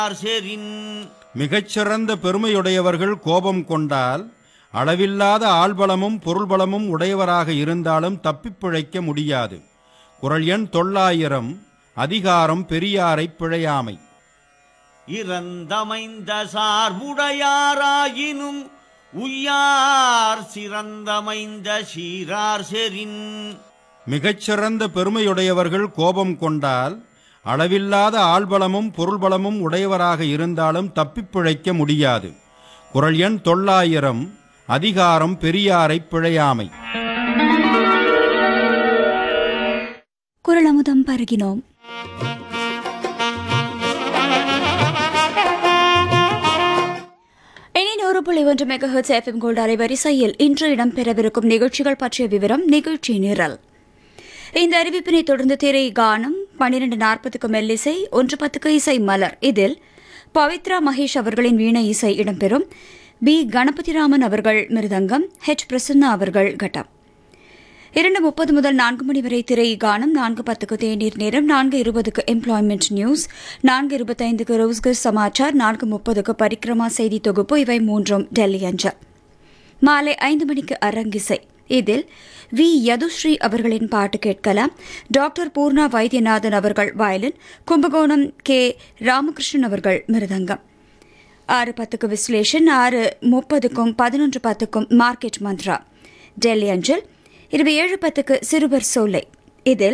serine மிகச்சிறந்த பெருமையுடையவர்கள் கோபம் கொண்டால் அளவில்லாத ஆள்பலமும் பொருள்பலமும் உடையவராக இருந்தாலும் தப்பிப் பிழைக்க முடியாது குரல் எண் தொள்ளாயிரம் அதிகாரம் பெரியாரைப் பிழையாமை இறந்தமைந்த சார்புடையாராயினும் உய்யார் சிறந்தமைந்த சீரார் செரின் மிகச்சிறந்த பெருமையுடையவர்கள் கோபம் கொண்டால் அளவில்லாத ஆள்பலமும் பொருள்பலமும் உடையவராக இருந்தாலும் தப்பிப் பிழைக்க முடியாது குரல் எண் தொள்ளாயிரம் அதிகாரம் பெரியாரைப் பிழையாமை குரலமுதம் பருகினோம் இனி நூறு புள்ளி ஒன்று மெகஹெட்ஸ் எஃப்எம் கோல்டு அலைவரிசையில் இன்று இடம்பெறவிருக்கும் நிகழ்ச்சிகள் பற்றிய விவரம் நிகழ்ச்சி நிரல் இந்த அறிவிப்பினை தொடர்ந்து திரை கானம் பன்னிரண்டு நாற்பதுக்கு மெல்லிசை ஒன்று பத்துக்கு இசை மலர் இதில் பவித்ரா மகேஷ் அவர்களின் வீணை இசை இடம்பெறும் பி கணபதிராமன் அவர்கள் மிருதங்கம் ஹெச் பிரசன்னா அவர்கள் கட்டம் இரண்டு முப்பது முதல் நான்கு மணி வரை திரை கானம் நான்கு பத்துக்கு தேநீர் நேரம் நான்கு இருபதுக்கு எம்ப்ளாய்மெண்ட் நியூஸ் நான்கு இருபத்தைந்துக்கு ரோஸ்கர் சமாச்சார் நான்கு முப்பதுக்கு பரிக்ரமா செய்தி தொகுப்பு இவை மூன்றும் டெல்லி அஞ்சல் மாலை ஐந்து மணிக்கு அரங்கிசை இதில் வி யதுஸ்ரீ அவர்களின் பாட்டு கேட்கலாம் டாக்டர் பூர்ணா வைத்தியநாதன் அவர்கள் வயலின் கும்பகோணம் கே ராமகிருஷ்ணன் அவர்கள் மிருதங்கம் ஆறு பத்துக்கு விஸ்லேஷன் ஆறு முப்பதுக்கும் பதினொன்று பத்துக்கும் மார்க்கெட் மந்த்ரா டெல்லி அஞ்சல் இருபது ஏழு பத்துக்கு சிறுவர் சோலை இதில்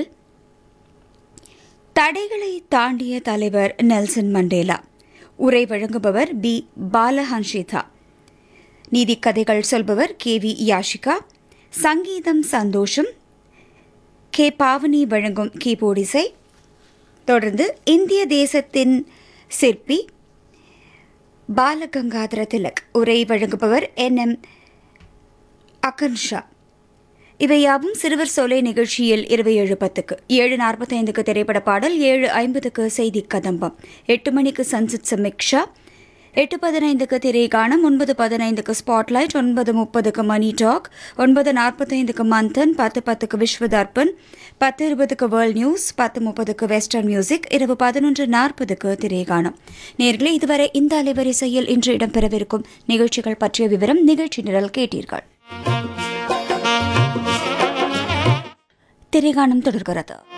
தடைகளை தாண்டிய தலைவர் நெல்சன் மண்டேலா உரை வழங்குபவர் பி பாலஹன்ஷிதா நீதி கதைகள் சொல்பவர் கே வி யாஷிகா சங்கீதம் சந்தோஷம் கே பாவனி வழங்கும் கீபோர்ட் இசை தொடர்ந்து இந்திய தேசத்தின் சிற்பி பாலகங்காதர திலக் உரை வழங்குபவர் என் எம் அகன்ஷா இவையாவும் சிறுவர் சோலை நிகழ்ச்சியில் இருபது ஏழு பத்துக்கு ஏழு நாற்பத்தைந்துக்கு திரைப்பட பாடல் ஏழு ஐம்பதுக்கு செய்தி கதம்பம் எட்டு மணிக்கு சன்செட் சமிக்ஷா எட்டு பதினைந்துக்கு திரைகாணம் ஒன்பது பதினைந்துக்கு ஸ்பாட்லைட் ஒன்பது முப்பதுக்கு மணி டாக் ஒன்பது நாற்பத்தைந்துக்கு மந்தன் பத்து பத்துக்கு விஸ்வதர்பன் பத்து இருபதுக்கு வேர்ல்ட் நியூஸ் பத்து முப்பதுக்கு வெஸ்டர்ன் மியூசிக் இரவு பதினொன்று நாற்பதுக்கு திரைகாணம் நேர்களே இதுவரை இந்த அலைவரிசையில் இன்று இடம்பெறவிருக்கும் நிகழ்ச்சிகள் பற்றிய விவரம் நிகழ்ச்சி நிரல் கேட்டீர்கள் திரைகாணம் தொடர்கிறது